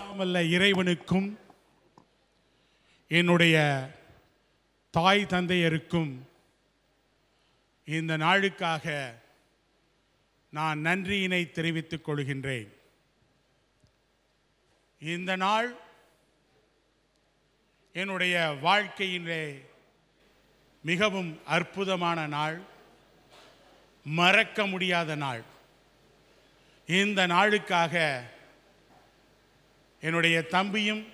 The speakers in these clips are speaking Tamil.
வல்ல இறைவனுக்கும் என்னுடைய தாய் தந்தையருக்கும் இந்த நாளுக்காக நான் நன்றியினை தெரிவித்துக் கொள்கின்றேன் இந்த நாள் என்னுடைய வாழ்க்கையிலே மிகவும் அற்புதமான நாள் மறக்க முடியாத நாள் இந்த நாளுக்காக என்னுடைய தம்பியும்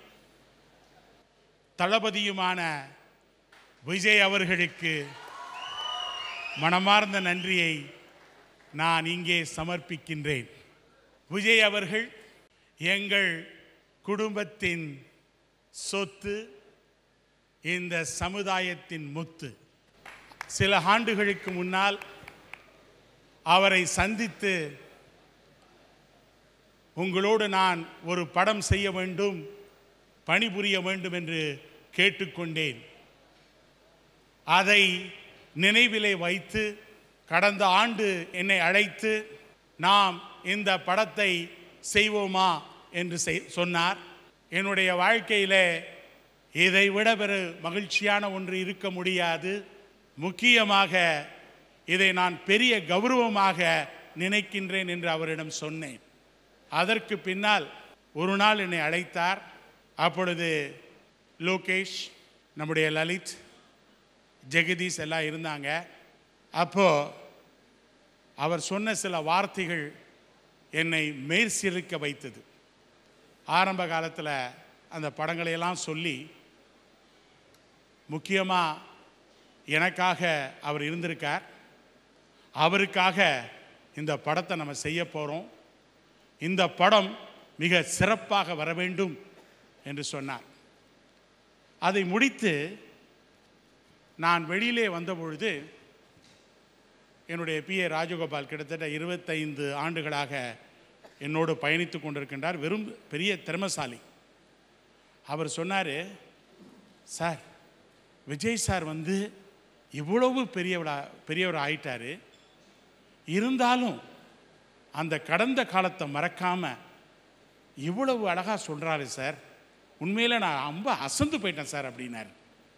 தளபதியுமான விஜய் அவர்களுக்கு மனமார்ந்த நன்றியை நான் இங்கே சமர்ப்பிக்கின்றேன் விஜய் அவர்கள் எங்கள் குடும்பத்தின் சொத்து இந்த சமுதாயத்தின் முத்து சில ஆண்டுகளுக்கு முன்னால் அவரை சந்தித்து உங்களோடு நான் ஒரு படம் செய்ய வேண்டும் பணிபுரிய வேண்டும் என்று கேட்டுக்கொண்டேன் அதை நினைவிலே வைத்து கடந்த ஆண்டு என்னை அழைத்து நாம் இந்த படத்தை செய்வோமா என்று செய் சொன்னார் என்னுடைய வாழ்க்கையிலே இதை விட பெரு மகிழ்ச்சியான ஒன்று இருக்க முடியாது முக்கியமாக இதை நான் பெரிய கௌரவமாக நினைக்கின்றேன் என்று அவரிடம் சொன்னேன் அதற்கு பின்னால் ஒரு நாள் என்னை அழைத்தார் அப்பொழுது லோகேஷ் நம்முடைய லலித் ஜெகதீஷ் எல்லாம் இருந்தாங்க அப்போ அவர் சொன்ன சில வார்த்தைகள் என்னை மேற்சிலிக்க வைத்தது ஆரம்ப காலத்தில் அந்த படங்களையெல்லாம் சொல்லி முக்கியமாக எனக்காக அவர் இருந்திருக்கார் அவருக்காக இந்த படத்தை நம்ம செய்ய போகிறோம் இந்த படம் மிக சிறப்பாக வர வேண்டும் என்று சொன்னார் அதை முடித்து நான் வெளியிலே வந்தபொழுது என்னுடைய பி ஏ ராஜகோபால் கிட்டத்தட்ட இருபத்தைந்து ஆண்டுகளாக என்னோடு பயணித்து கொண்டிருக்கின்றார் வெறும் பெரிய திறமசாலி அவர் சொன்னார் சார் விஜய் சார் வந்து இவ்வளவு பெரியவளா பெரியவர் ஆயிட்டாரு இருந்தாலும் அந்த கடந்த காலத்தை மறக்காம இவ்வளவு அழகாக சொல்கிறாரு சார் உண்மையில் நான் ரொம்ப அசந்து போயிட்டேன் சார் அப்படின்னாரு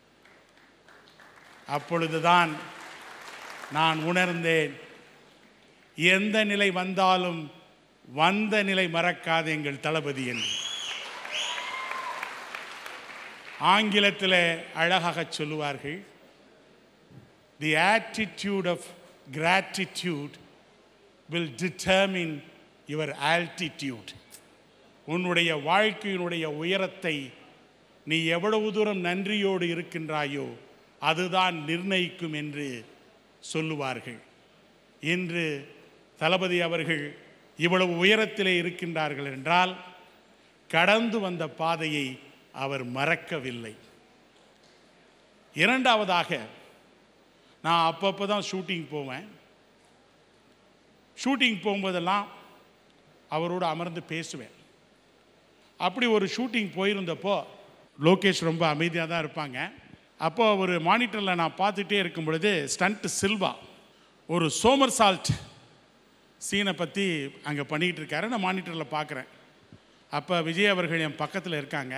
அப்பொழுதுதான் நான் உணர்ந்தேன் எந்த நிலை வந்தாலும் வந்த நிலை மறக்காத எங்கள் தளபதி என்று ஆங்கிலத்தில் அழகாக சொல்லுவார்கள் the attitude of gratitude will determine your altitude உன்னுடைய வாழ்க்கையினுடைய உயரத்தை நீ எவ்வளவு தூரம் நன்றியோடு இருக்கின்றாயோ அதுதான் நிர்ணயிக்கும் என்று சொல்லுவார்கள் இன்று தளபதி அவர்கள் இவ்வளவு உயரத்திலே இருக்கின்றார்கள் என்றால் கடந்து வந்த பாதையை அவர் மறக்கவில்லை இரண்டாவதாக நான் அப்பப்போ தான் ஷூட்டிங் போவேன் ஷூட்டிங் போகும்போதெல்லாம் அவரோடு அமர்ந்து பேசுவேன் அப்படி ஒரு ஷூட்டிங் போயிருந்தப்போ லோகேஷ் ரொம்ப அமைதியாக தான் இருப்பாங்க அப்போ ஒரு மானிட்டரில் நான் பார்த்துட்டே இருக்கும் பொழுது ஸ்டண்ட் சில்வா ஒரு சோமர் சால்ட் சீனை பற்றி அங்கே பண்ணிகிட்டு இருக்காரு நான் மானிட்டரில் பார்க்குறேன் அப்போ விஜய் அவர்கள் என் பக்கத்தில் இருக்காங்க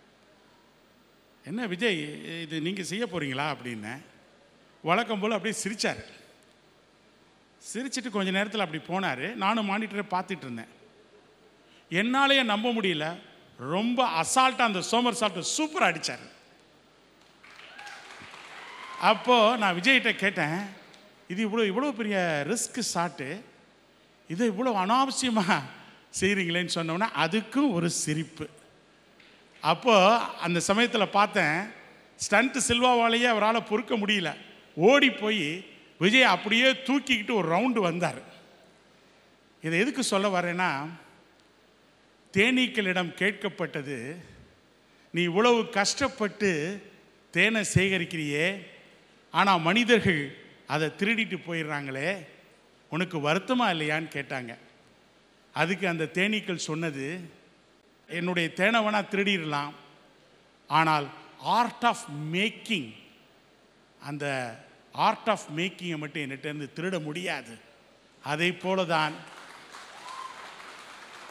என்ன விஜய் இது நீங்கள் செய்ய போகிறீங்களா அப்படின்னேன் வழக்கம் போல் அப்படியே சிரித்தார் சிரிச்சிட்டு கொஞ்ச நேரத்தில் அப்படி போனார் நானும் மானிட்டரை பார்த்துட்டு இருந்தேன் என்னாலேயே நம்ப முடியல ரொம்ப அசால்ட்டாக அந்த சோமர் சால்ட்டை சூப்பராக அடித்தார் அப்போது நான் விஜய்கிட்ட கேட்டேன் இது இவ்வளோ இவ்வளோ பெரிய ரிஸ்க் ஷாட்டு இதை இவ்வளோ அனாவசியமாக செய்கிறீங்களேன்னு சொன்னோன்னே அதுக்கும் ஒரு சிரிப்பு அப்போது அந்த சமயத்தில் பார்த்தேன் ஸ்டண்ட் சில்வாவாலேயே அவரால் பொறுக்க முடியல ஓடி போய் விஜய் அப்படியே தூக்கிக்கிட்டு ஒரு ரவுண்டு வந்தார் இதை எதுக்கு சொல்ல வரேன்னா தேனீக்களிடம் கேட்கப்பட்டது நீ இவ்வளவு கஷ்டப்பட்டு தேனை சேகரிக்கிறியே ஆனால் மனிதர்கள் அதை திருடிட்டு போயிடுறாங்களே உனக்கு வருத்தமா இல்லையான்னு கேட்டாங்க அதுக்கு அந்த தேனீக்கள் சொன்னது என்னுடைய தேனை வேணா திருடிடலாம் ஆனால் ஆர்ட் ஆஃப் மேக்கிங் அந்த ஆர்ட் ஆஃப் மேக்கிங்கை மட்டும் என்கிட்ட இருந்து திருட முடியாது அதை போல தான்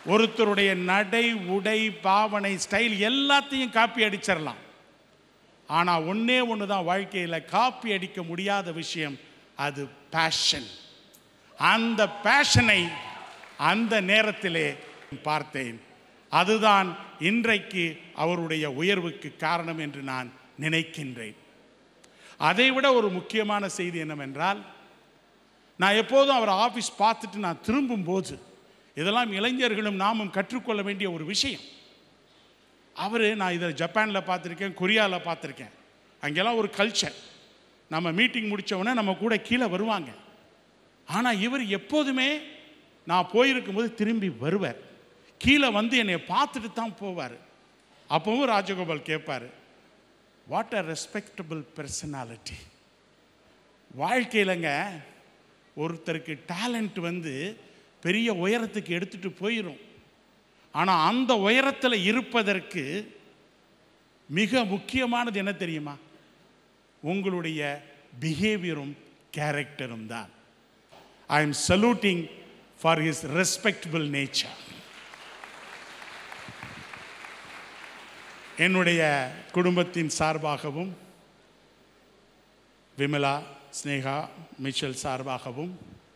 ஒருத்தருடைய நடை உடை பாவனை ஸ்டைல் எல்லாத்தையும் காப்பி அடிச்சிடலாம் ஆனால் ஒன்றே ஒன்று தான் வாழ்க்கையில் காப்பி அடிக்க முடியாத விஷயம் அது பேஷன் அந்த பேஷனை அந்த நேரத்திலே பார்த்தேன் அதுதான் இன்றைக்கு அவருடைய உயர்வுக்கு காரணம் என்று நான் நினைக்கின்றேன் அதைவிட ஒரு முக்கியமான செய்தி என்னவென்றால் நான் எப்போதும் அவர் ஆஃபீஸ் பார்த்துட்டு நான் திரும்பும்போது இதெல்லாம் இளைஞர்களும் நாமும் கற்றுக்கொள்ள வேண்டிய ஒரு விஷயம் அவர் நான் இதை ஜப்பானில் பார்த்துருக்கேன் கொரியாவில் பார்த்துருக்கேன் அங்கெல்லாம் ஒரு கல்ச்சர் நம்ம மீட்டிங் முடித்தவொடனே நம்ம கூட கீழே வருவாங்க ஆனால் இவர் எப்போதுமே நான் போயிருக்கும்போது திரும்பி வருவார் கீழே வந்து என்னை பார்த்துட்டு தான் போவார் அப்பவும் ராஜகோபால் கேட்பார் வாட் அ ரெஸ்பெக்டபிள் பர்சனாலிட்டி வாழ்க்கையிலங்க ஒருத்தருக்கு டேலண்ட் வந்து பெரிய உயரத்துக்கு எடுத்துட்டு போயிடும் ஆனால் அந்த உயரத்தில் இருப்பதற்கு மிக முக்கியமானது என்ன தெரியுமா உங்களுடைய பிஹேவியரும் கேரக்டரும் தான் I am saluting for his respectable nature என்னுடைய குடும்பத்தின் சார்பாகவும் விமலா ஸ்னேகா மிச்சல் சார்பாகவும்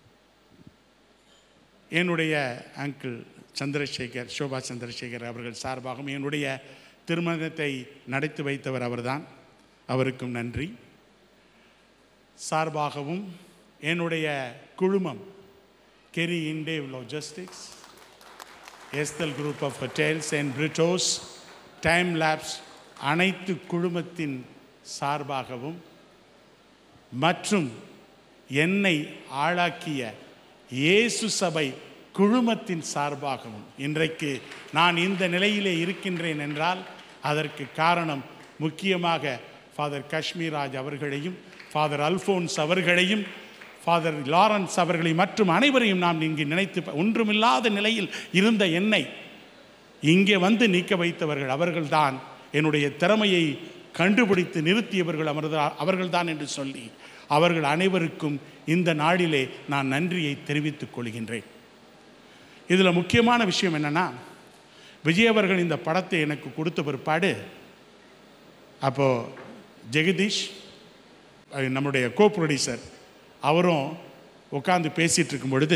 என்னுடைய அங்கிள் சந்திரசேகர் சோபா சந்திரசேகர் அவர்கள் சார்பாகவும் என்னுடைய திருமணத்தை நடத்தி வைத்தவர் அவர்தான் அவருக்கும் நன்றி சார்பாகவும் என்னுடைய குழுமம் கெரி இண்டேவ் லாஜிஸ்டிக்ஸ் எஸ்தல் குரூப் ஆஃப் ஹோட்டல்ஸ் அண்ட் பிரிட்டோஸ் டைம் லேப்ஸ் அனைத்து குழுமத்தின் சார்பாகவும் மற்றும் என்னை ஆளாக்கிய இயேசு சபை குழுமத்தின் சார்பாகவும் இன்றைக்கு நான் இந்த நிலையிலே இருக்கின்றேன் என்றால் அதற்கு காரணம் முக்கியமாக ஃபாதர் காஷ்மீராஜ் அவர்களையும் ஃபாதர் அல்ஃபோன்ஸ் அவர்களையும் ஃபாதர் லாரன்ஸ் அவர்களையும் மற்றும் அனைவரையும் நாம் இங்கு நினைத்து ப- ஒன்றுமில்லாத நிலையில் இருந்த என்னை இங்கே வந்து நீக்க வைத்தவர்கள் அவர்கள்தான் என்னுடைய திறமையை கண்டுபிடித்து நிறுத்தியவர்கள் அமர்தா அவர்கள்தான் என்று சொல்லி அவர்கள் அனைவருக்கும் இந்த நாளிலே நான் நன்றியை தெரிவித்துக் கொள்கின்றேன் இதில் முக்கியமான விஷயம் என்னன்னா விஜய் அவர்கள் இந்த படத்தை எனக்கு கொடுத்த பிற்பாடு அப்போது ஜெகதீஷ் அஹ் நம்முடைய கோ ப்ரொடியூசர் அவரும் உட்காந்து பேசிகிட்டு இருக்கும் பொழுது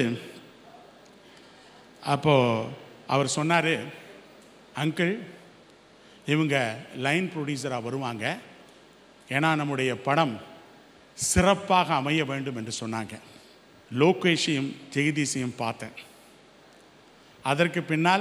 அப்போது அவர் சொன்னார் அங்கிள் இவங்க லைன் ப்ரொடியூசராக வருவாங்க ஏன்னா நம்முடைய படம் சிறப்பாக அமைய வேண்டும் என்று சொன்னாங்க லோகேஷையும் ஜெகதீஷையும் பார்த்தேன் அதற்கு பின்னால்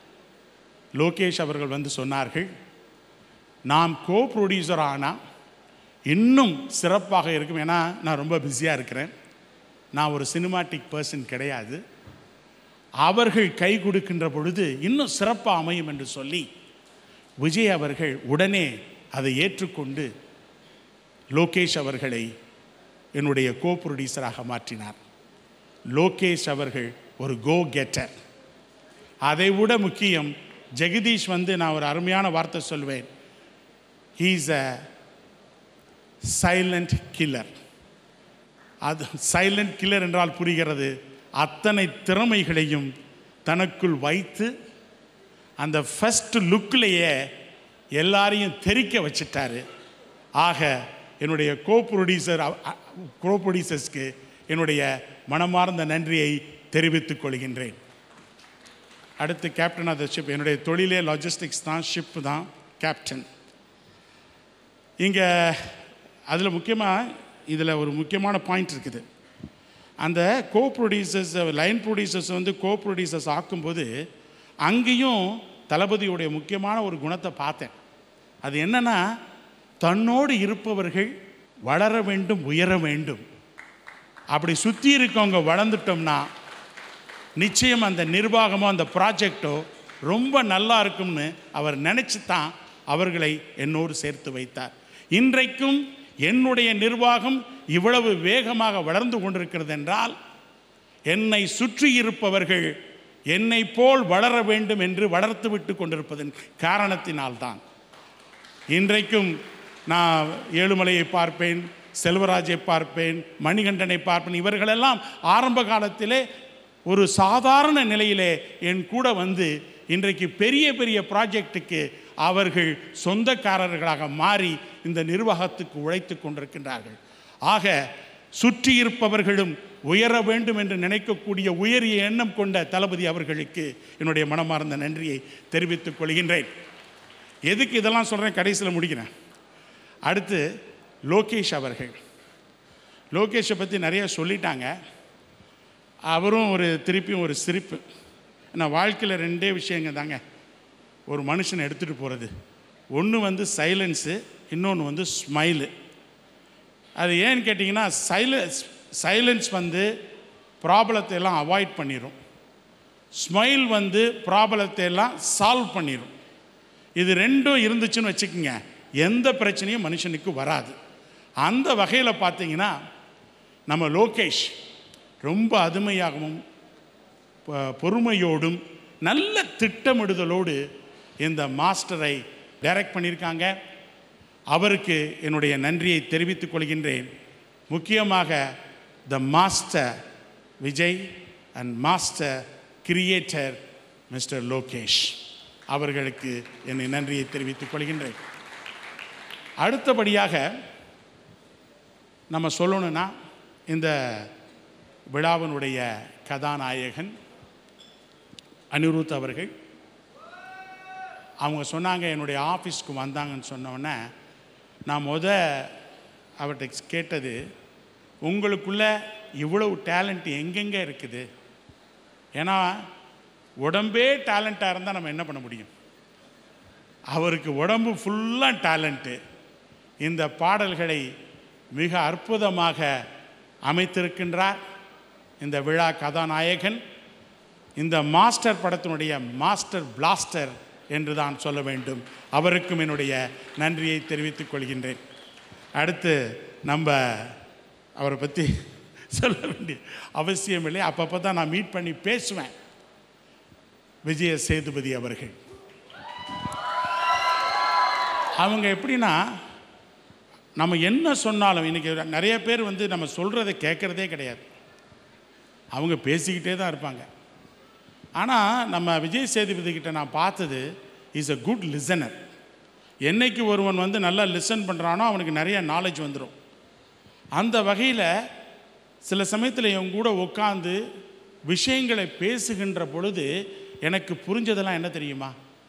லோகேஷ் அவர்கள் வந்து சொன்னார்கள் நாம் கோ ப்ரொடியூசர் ஆனால் இன்னும் சிறப்பாக இருக்கும் ஏன்னா நான் ரொம்ப பிஸியாக இருக்கிறேன் நான் ஒரு சினிமாட்டிக் பர்சன் கிடையாது அவர்கள் கை கொடுக்கின்ற பொழுது இன்னும் சிறப்பாக அமையும் என்று சொல்லி விஜய் அவர்கள் உடனே அதை ஏற்றுக்கொண்டு லோகேஷ் அவர்களை என்னுடைய கோ ப்ரொடியூசராக மாற்றினார் லோகேஷ் அவர்கள் ஒரு கோ கெட்டர் அதை விட முக்கியம் ஜெகதீஷ் வந்து நான் ஒரு அருமையான வார்த்தை சொல்வேன் ஹீஸ் அ சைலண்ட் கில்லர் அது சைலண்ட் கில்லர் என்றால் புரிகிறது அத்தனை திறமைகளையும் தனக்குள் வைத்து அந்த ஃபஸ்ட் லுக்கிலேயே எல்லாரையும் தெரிக்க வச்சிட்டாரு ஆக என்னுடைய கோ ப்ரொடியூசர் கோ ப்ரொடியூசர்ஸ்க்கு என்னுடைய மனமார்ந்த நன்றியை தெரிவித்துக் கொள்கின்றேன் அடுத்து கேப்டன் ஆஃப் த ஷிப் என்னுடைய தொழிலே லாஜிஸ்டிக்ஸ் தான் ஷிப் தான் கேப்டன் இங்கே அதில் முக்கியமாக இதில் ஒரு முக்கியமான பாயிண்ட் இருக்குது அந்த கோ ப்ரொடியூசர்ஸ் லைன் ப்ரொடியூசர்ஸ் வந்து கோ ப்ரொடியூசர்ஸ் ஆக்கும்போது அங்கேயும் தளபதியுடைய முக்கியமான ஒரு குணத்தை பார்த்தேன் அது என்னன்னா தன்னோடு இருப்பவர்கள் வளர வேண்டும் உயர வேண்டும் அப்படி சுற்றி இருக்கவங்க வளர்ந்துட்டோம்னா நிச்சயம் அந்த நிர்வாகமோ அந்த ப்ராஜெக்டோ ரொம்ப நல்லா இருக்கும்னு அவர் நினச்சி தான் அவர்களை என்னோடு சேர்த்து வைத்தார் இன்றைக்கும் என்னுடைய நிர்வாகம் இவ்வளவு வேகமாக வளர்ந்து கொண்டிருக்கிறது என்றால் என்னை சுற்றி இருப்பவர்கள் என்னை போல் வளர வேண்டும் என்று வளர்த்து விட்டு கொண்டிருப்பதன் காரணத்தினால்தான் இன்றைக்கும் நான் ஏழுமலையை பார்ப்பேன் செல்வராஜை பார்ப்பேன் மணிகண்டனை பார்ப்பேன் இவர்களெல்லாம் ஆரம்ப காலத்திலே ஒரு சாதாரண நிலையிலே என் கூட வந்து இன்றைக்கு பெரிய பெரிய ப்ராஜெக்ட்டுக்கு அவர்கள் சொந்தக்காரர்களாக மாறி இந்த நிர்வாகத்துக்கு உழைத்து கொண்டிருக்கின்றார்கள் ஆக சுற்றி இருப்பவர்களும் உயர வேண்டும் என்று நினைக்கக்கூடிய உயரிய எண்ணம் கொண்ட தளபதி அவர்களுக்கு என்னுடைய மனமார்ந்த நன்றியை தெரிவித்துக் கொள்கின்றேன் எதுக்கு இதெல்லாம் சொல்கிறேன் கடைசியில் முடிக்கிறேன் அடுத்து லோகேஷ் அவர்கள் லோகேஷை பற்றி நிறைய சொல்லிட்டாங்க அவரும் ஒரு திருப்பியும் ஒரு சிரிப்பு ஏன்னா வாழ்க்கையில் ரெண்டே விஷயங்க தாங்க ஒரு மனுஷனை எடுத்துகிட்டு போகிறது ஒன்று வந்து சைலன்ஸு இன்னொன்று வந்து ஸ்மைலு அது ஏன்னு கேட்டிங்கன்னா சைலன்ஸ் சைலன்ஸ் வந்து ப்ராப்ளத்தை எல்லாம் அவாய்ட் பண்ணிடும் ஸ்மைல் வந்து ப்ராப்ளத்தை எல்லாம் சால்வ் பண்ணிடும் இது ரெண்டும் இருந்துச்சுன்னு வச்சுக்கோங்க எந்த பிரச்சனையும் மனுஷனுக்கு வராது அந்த வகையில் பார்த்தீங்கன்னா நம்ம லோகேஷ் ரொம்ப அருமையாகவும் ப- பொறுமையோடும் நல்ல திட்டமிடுதலோடு இந்த மாஸ்டரை டைரக்ட் பண்ணியிருக்காங்க அவருக்கு என்னுடைய நன்றியை தெரிவித்துக் கொள்கின்றேன் முக்கியமாக the master Vijay and master creator mister Lokesh அவர்களுக்கு என்னை நன்றியை தெரிவித்துக் கொள்கின்றேன் அடுத்தபடியாக நம்ம சொல்லணும்னா இந்த விழாவினுடைய கதாநாயகன் அனிருத் அவர்கள் அவங்க சொன்னாங்க என்னுடைய ஆஃபீஸ்க்கு வந்தாங்கன்னு சொன்னோடனே நான் முத அவர்கிட்ட கேட்டது உங்களுக்குள்ள இவ்வளவு டேலண்ட் எங்கெங்கே இருக்குது ஏன்னா உடம்பே டேலண்ட்டாக இருந்தால் நம்ம என்ன பண்ண முடியும் அவருக்கு உடம்பு ஃபுல்லாக டேலண்ட்டு இந்த பாடல்களை மிக அற்புதமாக அமைத்திருக்கின்றார் இந்த விழா கதாநாயகன் இந்த மாஸ்டர் படத்தினுடைய மாஸ்டர் பிளாஸ்டர் என்று தான் சொல்ல வேண்டும் அவருக்கும் என்னுடைய நன்றியை தெரிவித்துக் கொள்கின்றேன் அடுத்து நம்ம அவரை பற்றி சொல்ல வேண்டிய அவசியம் இல்லை அப்பப்போ தான் நான் மீட் பண்ணி பேசுவேன் விஜய சேதுபதி அவர்கள் அவங்க எப்படின்னா நம்ம என்ன சொன்னாலும் இன்றைக்கி நிறைய பேர் வந்து நம்ம சொல்கிறத கேட்குறதே கிடையாது அவங்க பேசிக்கிட்டே தான் இருப்பாங்க ஆனால் நம்ம விஜய் சேதுபதி கிட்ட நான் பார்த்தது இஸ் a குட் லிசனர் என்னைக்கு ஒருவன் வந்து நல்லா லிசன் பண்ணுறானோ அவனுக்கு நிறைய நாலேஜ் வந்துடும் அந்த வகையில் சில சமயத்தில் என் கூட உட்காந்து விஷயங்களை பேசுகின்ற பொழுது எனக்கு புரிஞ்சதெல்லாம் என்ன தெரியுமா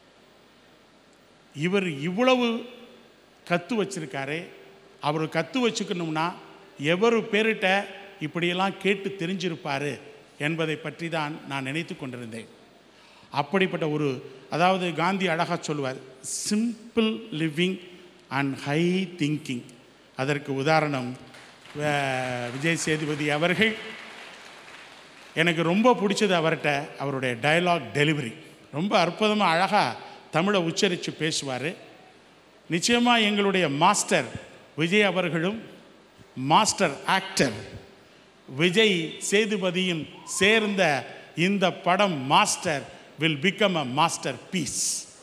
இவர் இவ்வளவு கற்று வச்சிருக்காரு அவர் கற்று வச்சுக்கணும்னா எவர் பேரிட்ட இப்படியெல்லாம் கேட்டு தெரிஞ்சிருப்பார் என்பதை பற்றி தான் நான் நினைத்து கொண்டிருந்தேன் அப்படிப்பட்ட ஒரு அதாவது காந்தி அழகாக சொல்லுவார் simple living and high thinking அதற்கு உதாரணம் வே- விஜய் சேதுபதி அவர்கள் எனக்கு ரொம்ப பிடிச்சது அவர்கிட்ட அவருடைய டயலாக் டெலிவரி ரொம்ப அற்புதமாக அழகாக தமிழை உச்சரித்து பேசுவார் நிச்சயமாக எங்களுடைய மாஸ்டர் விஜய் அவர்களும் மாஸ்டர் ஆக்டர் விஜய் சேதுபதியும் சேர்ந்த இந்த படம் master will become a masterpiece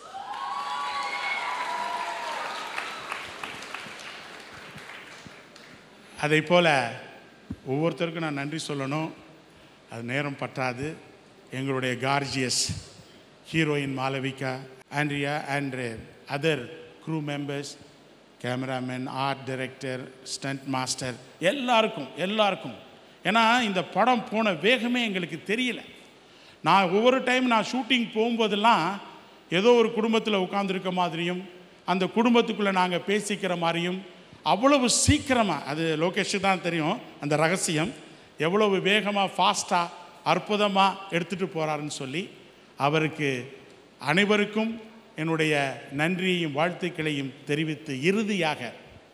அதை போல் ஒவ்வொருத்தருக்கும் நான் நன்றி சொல்லணும் அது நேரம் பற்றாது எங்களுடைய gorgeous heroine Malavika Andrea and other crew members cameraman art director stunt master எல்லாருக்கும் எல்லாருக்கும் ஏன்னா இந்த படம் போன வேகமே எங்களுக்கு தெரியல நான் ஒவ்வொரு டைம் நான் ஷூட்டிங் போகும்போதெல்லாம் ஏதோ ஒரு குடும்பத்தில் உட்காந்துருக்க மாதிரியும் அந்த குடும்பத்துக்குள்ளே நாங்கள் பேசிக்கிற மாதிரியும் அவ்வளவு சீக்கிரமாக அது லோகேஷுக்கு தான் தெரியும் அந்த ரகசியம் எவ்வளவு வேகமாக ஃபாஸ்ட்டாக அற்புதமாக எடுத்துகிட்டு போகிறாருன்னு சொல்லி அவருக்கு அனைவருக்கும் என்னுடைய நன்றியையும் வாழ்த்துக்களையும் தெரிவித்து இறுதியாக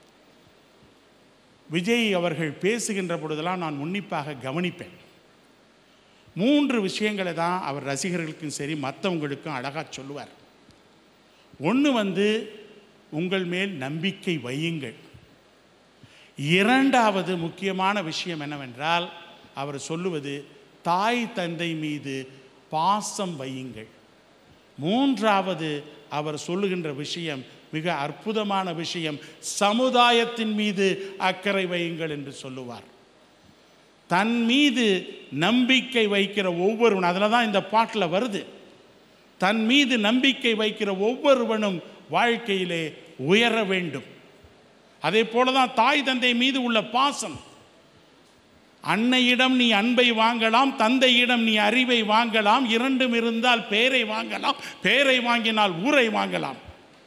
விஜய் அவர்கள் பேசுகின்ற பொழுதெல்லாம் நான் உன்னிப்பாக கவனிப்பேன் மூன்று விஷயங்களை தான் அவர் ரசிகர்களுக்கும் சரி மற்றவங்களுக்கும் அழகாக சொல்லுவார் ஒன்று வந்து உங்கள் மேல் நம்பிக்கை வையுங்கள் இரண்டாவது முக்கியமான விஷயம் என்னவென்றால் அவர் சொல்லுவது தாய் தந்தை மீது பாசம் வையுங்கள் மூன்றாவது அவர் சொல்லுகின்ற விஷயம் மிக அற்புதமான விஷயம் சமுதாயத்தின் மீது அக்கறை வையுங்கள் என்று சொல்லுவார் தன் மீது நம்பிக்கை வைக்கிற ஒவ்வொருவன் அதில் தான் இந்த பாட்டில் வருது தன் மீது நம்பிக்கை வைக்கிற ஒவ்வொருவனும் வாழ்க்கையிலே உயர வேண்டும் அதே போல தான் தாய் தந்தை மீது உள்ள பாசம் அன்னையிடம் நீ அன்பை வாங்கலாம் தந்தையிடம் நீ அறிவை வாங்கலாம் இரண்டும் இருந்தால் பேரை வாங்கலாம் பேரை வாங்கினால் ஊரை வாங்கலாம்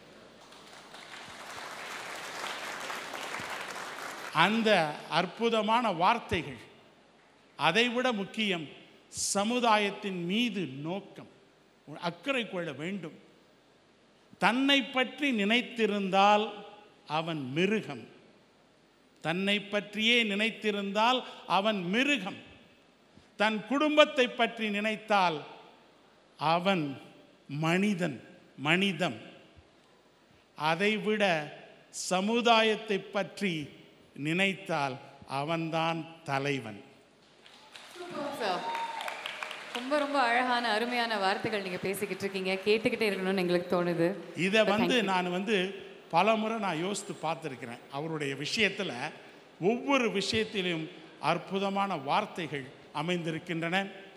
அந்த அற்புதமான வார்த்தைகள் அதைவிட முக்கியம் சமுதாயத்தின் மீது நோக்கம் அக்கறை கொள்ள வேண்டும் தன்னை பற்றி நினைத்திருந்தால் அவன் மிருகம் தன்னை பற்றியே நினைத்திருந்தால் அவன் மிருகம் தன் குடும்பத்தை பற்றி நினைத்தால் அவன் மனிதன் மனிதம் அதைவிட சமுதாயத்தை பற்றி நினைத்தால் அவன்தான் தலைவன் சார் ரொம்ப ரொம்ப அழகான அருமையான வார்த்தைகள் நீங்க பேசிக்கிட்டு இருக்கீங்க கேட்டுக்கிட்டே இருக்கணும்னு எங்களுக்கு தோணுது இதை வந்து நான் வந்து பல முறை நான் யோசித்து பார்த்துருக்கிறேன் அவருடைய விஷயத்தில் ஒவ்வொரு விஷயத்திலும் அற்புதமான வார்த்தைகள் அமைந்திருக்கின்றன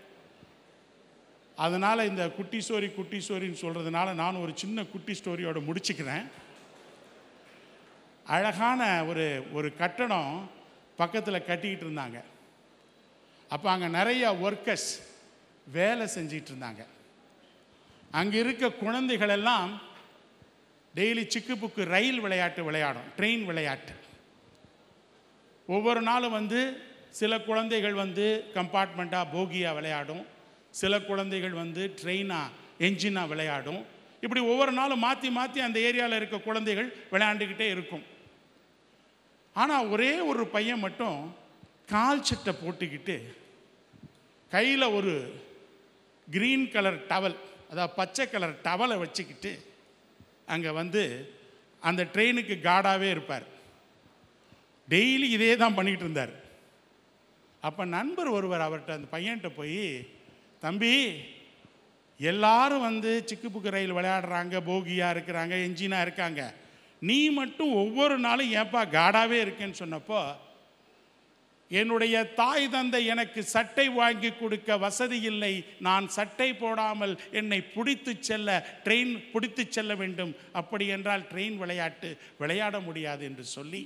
அதனால் இந்த குட்டி ஸ்டோரி குட்டி ஸ்டோரின்னு சொல்கிறதுனால நான் ஒரு சின்ன குட்டி ஸ்டோரியோட முடிச்சுக்கிறேன் அழகான ஒரு ஒரு கட்டடம் பக்கத்தில் கட்டிக்கிட்டு இருந்தாங்க அப்போ அங்கே நிறைய ஒர்க்கர்ஸ் வேலை செஞ்சிட்டு இருந்தாங்க அங்கே இருக்க குழந்தைகள் எல்லாம் டெய்லி சிக்கு புக்கு ரயில் விளையாட்டு விளையாடும் ட்ரெயின் விளையாட்டு ஒவ்வொரு நாளும் வந்து சில குழந்தைகள் வந்து கம்பார்ட்மெண்ட்டாக போகியாக விளையாடும் சில குழந்தைகள் வந்து ட்ரெயினாக என்ஜினாக விளையாடும் இப்படி ஒவ்வொரு நாளும் மாற்றி மாற்றி அந்த ஏரியாவில் இருக்க குழந்தைகள் விளையாண்டுக்கிட்டே இருக்கும் ஆனால் ஒரே ஒரு பையன் மட்டும் கால் சட்டை போட்டுக்கிட்டு கையில் ஒரு கிரீன் கலர் டவல் அதாவது பச்சை கலர் டவலை வச்சுக்கிட்டு அங்கே வந்து அந்த ட்ரெயினுக்கு கார்டாகவே இருப்பார் டெய்லி இதே தான் பண்ணிக்கிட்டு இருந்தார் அப்போ நண்பர் ஒருவர் அவர்கிட்ட அந்த பையன்கிட்ட போய் தம்பி எல்லாரும் வந்து சிக்கு புக்கு ரயில் விளையாடுறாங்க போகியாக இருக்கிறாங்க என்ஜினாக இருக்காங்க நீ மட்டும் ஒவ்வொரு நாளும் ஏன்பா காடாவே இருக்கேன்னு சொன்னப்போ என்னுடைய தாய் தந்தை எனக்கு சட்டை வாங்கி கொடுக்க வசதி இல்லை நான் சட்டை போடாமல் என்னை பிடித்து செல்ல ட்ரெயின் பிடித்து செல்ல வேண்டும் அப்படி என்றால் ட்ரெயின் விளையாட்டு விளையாட முடியாது என்று சொல்லி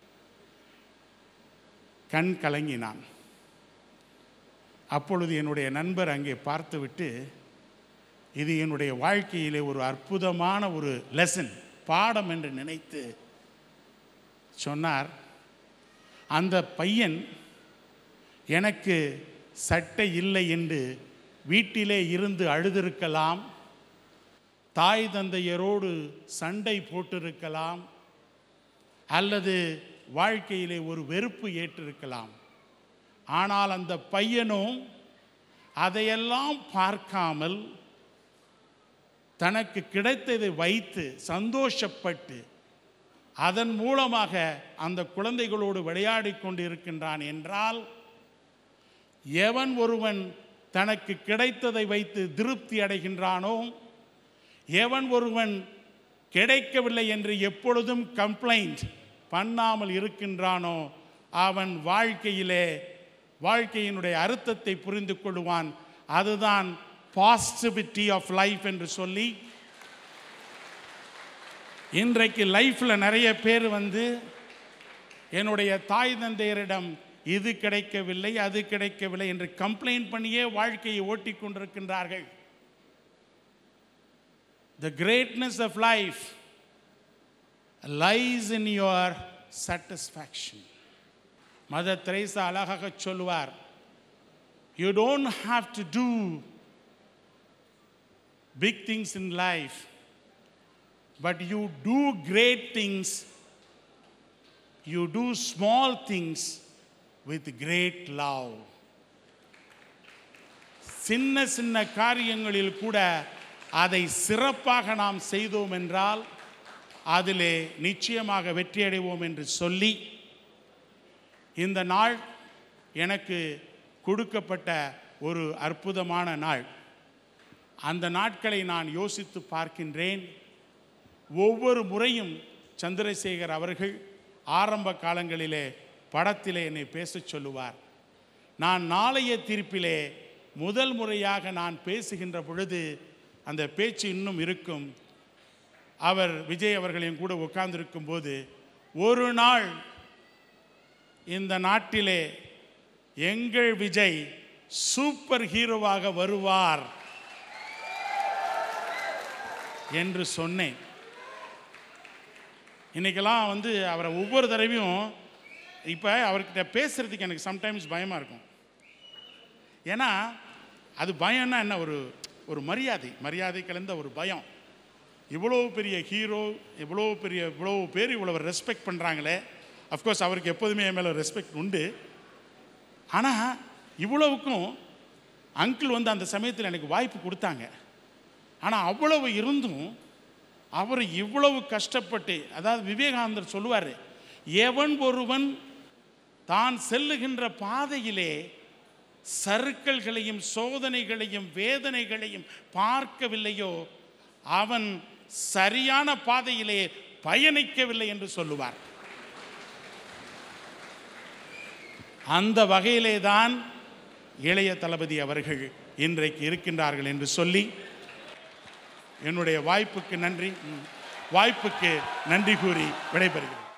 கண் கலங்கினான் அப்பொழுது என்னுடைய நண்பர் அங்கே பார்த்துவிட்டு இது என்னுடைய வாழ்க்கையிலே ஒரு அற்புதமான ஒரு லெசன் பாடம் என்று நினைத்து சொன்னார் அந்த பையன் எனக்கு சட்டை இல்லை என்று வீட்டிலே இருந்து அழுதிருக்கலாம் தாய் தந்தையரோடு சண்டை போட்டிருக்கலாம் அல்லது வாழ்க்கையிலே ஒரு வெறுப்பு ஏற்றிருக்கலாம் ஆனால் அந்த பையனும் அதையெல்லாம் பார்க்காமல் தனக்கு கிடைத்ததை வைத்து சந்தோஷப்பட்டு அதன் மூலமாக அந்த குழந்தைகளோடு விளையாடி கொண்டு இருக்கின்றான் என்றால் எவன் ஒருவன் தனக்கு கிடைத்ததை வைத்து திருப்தி அடைகின்றானோ எவன் ஒருவன் கிடைக்கவில்லை என்று எப்பொழுதும் கம்ப்ளைண்ட் பண்ணாமல் இருக்கின்றானோ அவன் வாழ்க்கையிலே வாழ்க்கையினுடைய அர்த்தத்தை புரிந்து கொள்வான் அதுதான் பாசிட்டிவிட்டி ஆஃப் லைஃப் என்று சொல்லி இன்றைக்கு லைஃப்பில் நிறைய பேர் வந்து என்னுடைய தாய் தந்தையரிடம் இது கிடைக்கவில்லை அது கிடைக்கவில்லை என்று கம்ப்ளைண்ட் பண்ணியே வாழ்க்கையை ஓட்டிக் கொண்டிருக்கின்றார்கள் the greatness of life lies in your satisfaction Mother Teresa அழகாக சொல்லுவார் you don't have to do big things in life but you do great things, you do small things with great love. சின்ன சின்ன காரியங்களில் கூட அதை சிறப்பாக நாம் செய்தோம் என்றால் அதிலே நிச்சயமாக வெற்றியடைவோம் என்று சொல்லி இந்த நாள் எனக்கு கொடுக்கப்பட்ட ஒரு அற்புதமான நாள் அந்த நாட்களை நான் யோசித்து பார்க்கின்றேன் ஒவ்வொரு முறையும் சந்திரசேகர் அவர்கள் ஆரம்ப காலங்களிலே படத்திலே என்னை பேசச் சொல்லுவார் நான் நாளைய தீர்ப்பிலே முதல் முறையாக நான் பேசுகின்ற பொழுது அந்த பேச்சு இன்னும் இருக்கும் அவர் விஜய் அவர்களையும் கூட உட்கார்ந்திருக்கும் போது ஒரு நாள் இந்த நாட்டிலே எங்கள் விஜய் சூப்பர் ஹீரோவாக வருவார் என்று சொன்னேன் இன்னைக்கெல்லாம் வந்து அவரை ஒவ்வொரு தடவையும் இப்போ அவர்கிட்ட பேசுறதுக்கு எனக்கு சம்டைம்ஸ் பயமாக இருக்கும் ஏன்னா அது பயம்னா என்ன ஒரு ஒரு மரியாதை மரியாதை கலந்த ஒரு பயம் இவ்வளோ பெரிய ஹீரோ இவ்வளோ பெரிய இவ்வளோ பேர் இவ்வளோ ரெஸ்பெக்ட் பண்ணுறாங்களே அஃப்கோர்ஸ் அவருக்கு எப்போதுமே என் மேலே ரெஸ்பெக்ட் உண்டு ஆனால் இவ்வளவுக்கும் அங்கிள் வந்து அந்த சமயத்தில் எனக்கு வாய்ப்பு கொடுத்தாங்க ஆனால் அவ்வளவு இருந்தும் அவர் இவ்வளவு கஷ்டப்பட்டு அதாவது விவேகானந்தர் சொல்லுவார் எவன் ஒருவன் தான் செல்லுகின்ற பாதையிலே சறுக்கல்களையும் சோதனைகளையும் வேதனைகளையும் பார்க்கவில்லையோ அவன் சரியான பாதையிலே பயணிக்கவில்லை என்று சொல்லுவார் அந்த வகையிலே தான் இளைய தளபதி அவர்கள் இன்றைக்கு இருக்கின்றார்கள் என்று சொல்லி என்னுடைய வாய்ப்புக்கு நன்றி ம், வாய்ப்புக்கு நன்றி கூறி விடைபெறுகிறேன்